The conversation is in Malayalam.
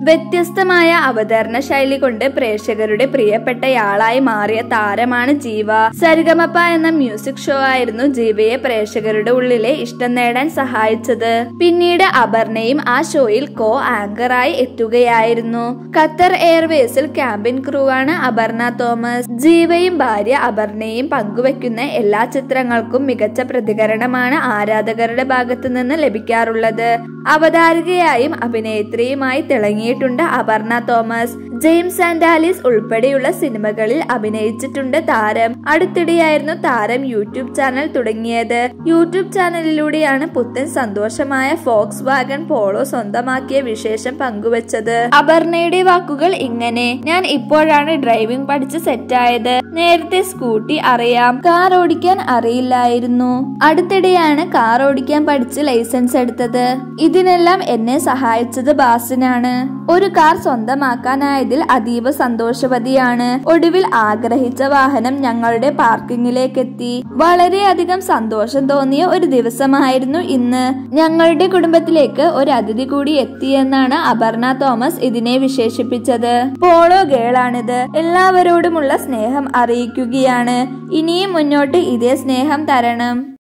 വ്യത്യസ്തമായ അവതരണ ശൈലി കൊണ്ട് പ്രേക്ഷകരുടെ പ്രിയപ്പെട്ടയാളായി മാറിയ താരമാണ് ജീവ സരിഗമപ്പ എന്ന മ്യൂസിക് ഷോ ആയിരുന്നു ജീവയെ പ്രേക്ഷകരുടെ ഉള്ളിലെ ഇഷ്ടം നേടാൻ സഹായിച്ചത് പിന്നീട് അപർണയും ആ ഷോയിൽ കോ ആങ്കറായി എത്തുകയായിരുന്നു ഖത്തർ എയർവേസിൽ ക്യാമ്പിൻ ക്രൂ ആണ് അപർണ തോമസ് ജീവയും ഭാര്യ അപർണയും പങ്കുവെക്കുന്ന എല്ലാ ചിത്രങ്ങൾക്കും മികച്ച പ്രതികരണമാണ് ആരാധകരുടെ ഭാഗത്തു നിന്ന് ലഭിക്കാറുള്ളത് അവതാരകയായും അഭിനേത്രിയുമായി തിളങ്ങിയിട്ടുണ്ട് Aparna Thomas James and Alice ഉൾപ്പെടെയുള്ള സിനിമകളിൽ അഭിനയിച്ചിട്ടുണ്ട് താരം അടുത്തിടെയായിരുന്നു താരം യൂട്യൂബ് ചാനൽ തുടങ്ങിയത് യൂട്യൂബ് ചാനലിലൂടെയാണ് പുത്തൻ സന്തോഷമായ ഫോക്സ് വാഗൺ പോളോ സ്വന്തമാക്കിയ വിശേഷം പങ്കുവച്ചത് അപർണയുടെ വാക്കുകൾ ഇങ്ങനെ ഞാൻ ഇപ്പോഴാണ് ഡ്രൈവിംഗ് പഠിച്ച് സെറ്റായത് നേരത്തെ സ്കൂട്ടി അറിയാം കാർ ഓടിക്കാൻ അറിയില്ലായിരുന്നു അടുത്തിടെയാണ് കാർ ഓടിക്കാൻ പഠിച്ച് ലൈസൻസ് എടുത്തത് ഇതിനെല്ലാം എന്നെ സഹായിച്ചത് ബാസിനാണ് ഒരു കാർ സ്വന്തമാക്കാനായതിൽ അതീവ സന്തോഷവതിയാണ് ഒടുവിൽ ആഗ്രഹിച്ച വാഹനം ഞങ്ങളുടെ പാർക്കിങ്ങിലേക്ക് എത്തി വളരെയധികം സന്തോഷം തോന്നിയ ഒരു ദിവസമായിരുന്നു ഇന്ന് ഞങ്ങളുടെ കുടുംബത്തിലേക്ക് ഒരു അതിഥി കൂടി എത്തിയെന്നാണ് അപർണ തോമസ് ഇതിനെ വിശേഷിപ്പിച്ചത് പോളോ ഗേളാണിത് എല്ലാവരോടുമുള്ള സ്നേഹം അറിയിക്കുകയാണ് ഇനിയും മുന്നോട്ട് ഇതേ സ്നേഹം തരണം